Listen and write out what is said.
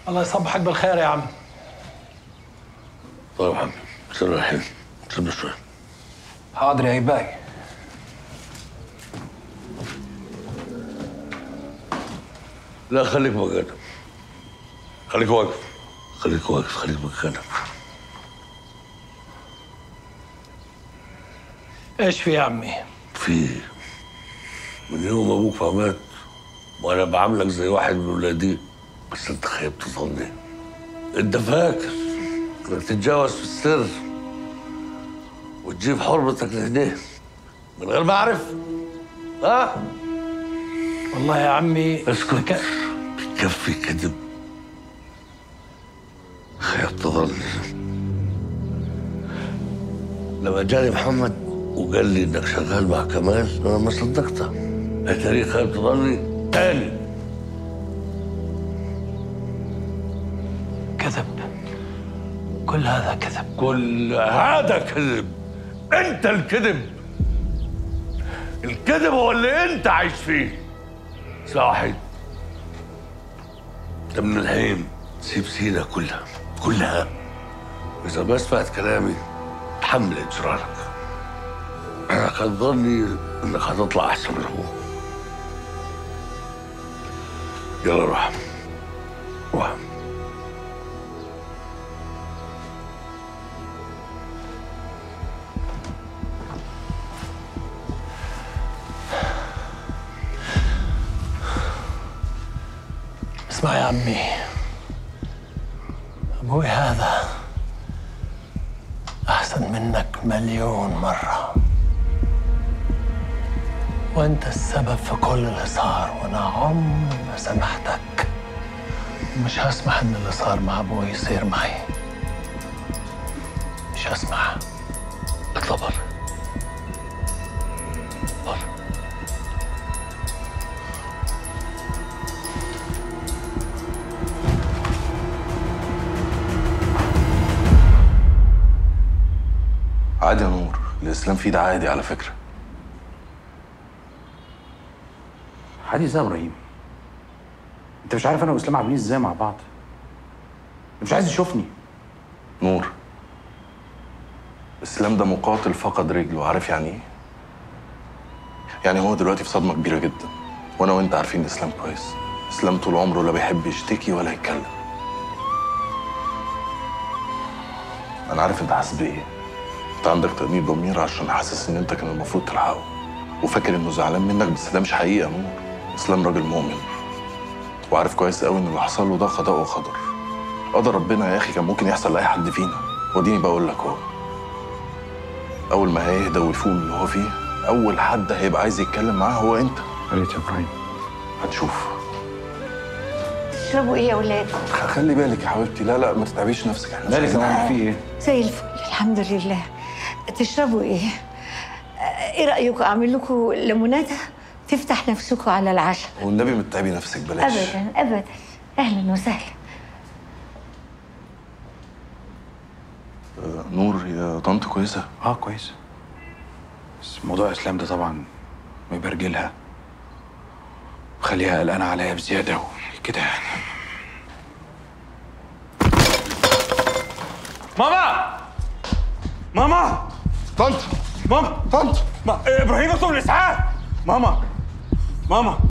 الله يصبحك بالخير يا عم طيب يا حبيبي استنى الحين استنى شوي حاضر يا باي لا خليك مكانك خليك واقف خليك واقف خليك مكانك ايش في يا عمي في من يوم ابوك ما مات وانا بعاملك زي واحد من ولادي بس انت خيبت ظني انت فاكر انك تتجاوز في السر وتجيب حرمتك لهنا من غير ما اعرف ها والله يا عمي اسكت ك- بكفي كذب خيبت ظني لما جاني محمد وقال لي انك شغال مع كمال انا ما صدقته اتاري خيبت ظني تاني كذب كل هذا كذب كل هذا كذب انت الكذب الكذب هو اللي انت عايش فيه صاحي انت من الحين سيب سينا كلها كلها اذا ما سمعت كلامي تحمل اجرارك انا كان ظني انك هتطلع احسن من هو يلا روح روح اسمع يا عمي ابوي هذا احسن منك مليون مره وانت السبب في كل اللي صار وانا عمري ما سامحتك مش هسمح ان اللي صار مع ابوي يصير معي مش هسمح اطلع بره بره عادي يا نور الاسلام فيه ده عادي على فكره عادي ازاي يا ابراهيم انت مش عارف انا واسلام عاملين ازاي مع بعض انت مش عايز تشوفني نور الاسلام ده مقاتل فقد رجله عارف يعني ايه يعني هو دلوقتي في صدمه كبيره جدا وانا وانت عارفين الاسلام كويس اسلام طول عمره لا بيحب يشتكي ولا يتكلم انا عارف انت حاسس بايه انت عندك تأنيب ضمير عشان حاسس ان انت كان المفروض تلحقه وفاكر انه زعلان منك بس ده مش حقيقه يا نور اسلام راجل مؤمن وعارف كويس قوي ان اللي حصل له ده قضاء وقدر قدر ربنا يا اخي كان ممكن يحصل لاي حد فينا وديني بقول لك اهو اول ما هيهدى ويفوق من اللي هو فيه اول حد هيبقى عايز يتكلم معاه هو انت يا ريت يا ابراهيم هتشوف تشربوا ايه يا ولاد؟ خلي بالك يا حبيبتي لا لا ما تتعبيش نفسك احنا مش مالك يا عايزين- ماما في ايه؟ زي الفل الحمد لله تشربوا ايه؟ آه، ايه رايكم اعمل لكم ليموناده تفتح نفسكم على العشاء والنبي ما تتعبي نفسك بلاش ابدا ابدا اهلا وسهلا آه، نور يا طنط كويسه اه كويس بس موضوع اسلام ده طبعا مبرجلها خليها قلقانه عليا بزياده وكده يعني ماما ماما طنط ماما طنط ما... ابراهيم اطلب الاسعاف ماما ماما